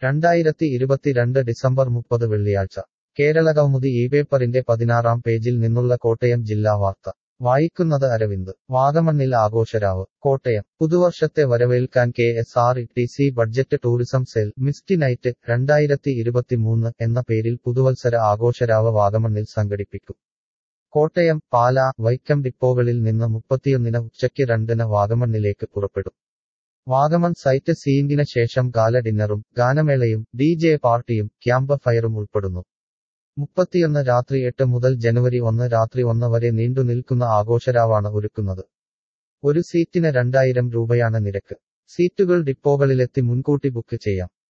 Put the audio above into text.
രണ്ടായിരത്തി ഇരുപത്തിരണ്ട് ഡിസംബർ മുപ്പത് വെള്ളിയാഴ്ച കേരളകൗമുദി ഈ പേപ്പറിന്റെ പതിനാറാം പേജിൽ നിന്നുള്ള കോട്ടയം ജില്ലാ വാർത്ത വായിക്കുന്നത് അരവിന്ദ് വാഗമണ്ണിൽ ആഘോഷരാവ് കോട്ടയം പുതുവർഷത്തെ വരവേൽക്കാൻ K S R T C budget tourism cell misty night രണ്ടായിരത്തി ഇരുപത്തിമൂന്ന് എന്ന പേരിൽ പുതുവത്സര ആഘോഷരാവ് വാഗമണ്ണിൽ സംഘടിപ്പിക്കും കോട്ടയം പാല വൈക്കം ഡിപ്പോകളിൽ നിന്ന് മുപ്പത്തിയൊന്നിന് ഉച്ചയ്ക്ക് രണ്ടിന് വാഗമണ്ണിലേക്ക് പുറപ്പെടും വാഗമൺ സൈറ്റ് സീയിങ്ങിന് ശേഷം ഗാല ഡിന്നറും ഗാനമേളയും ഡി ജെ പാർട്ടിയും ക്യാമ്പ് ഫയറും ഉൾപ്പെടുന്നു മുപ്പത്തിയൊന്ന് രാത്രി എട്ട് മുതൽ ജനുവരി ഒന്ന് രാത്രി ഒന്ന് വരെ നീണ്ടു നിൽക്കുന്ന ആഘോഷരാവാണ് ഒരുക്കുന്നത് ഒരു സീറ്റിന് രണ്ടായിരം രൂപയാണ് നിരക്ക് സീറ്റുകൾ ഡിപ്പോകളിലെത്തി മുൻകൂട്ടി ബുക്ക് ചെയ്യാം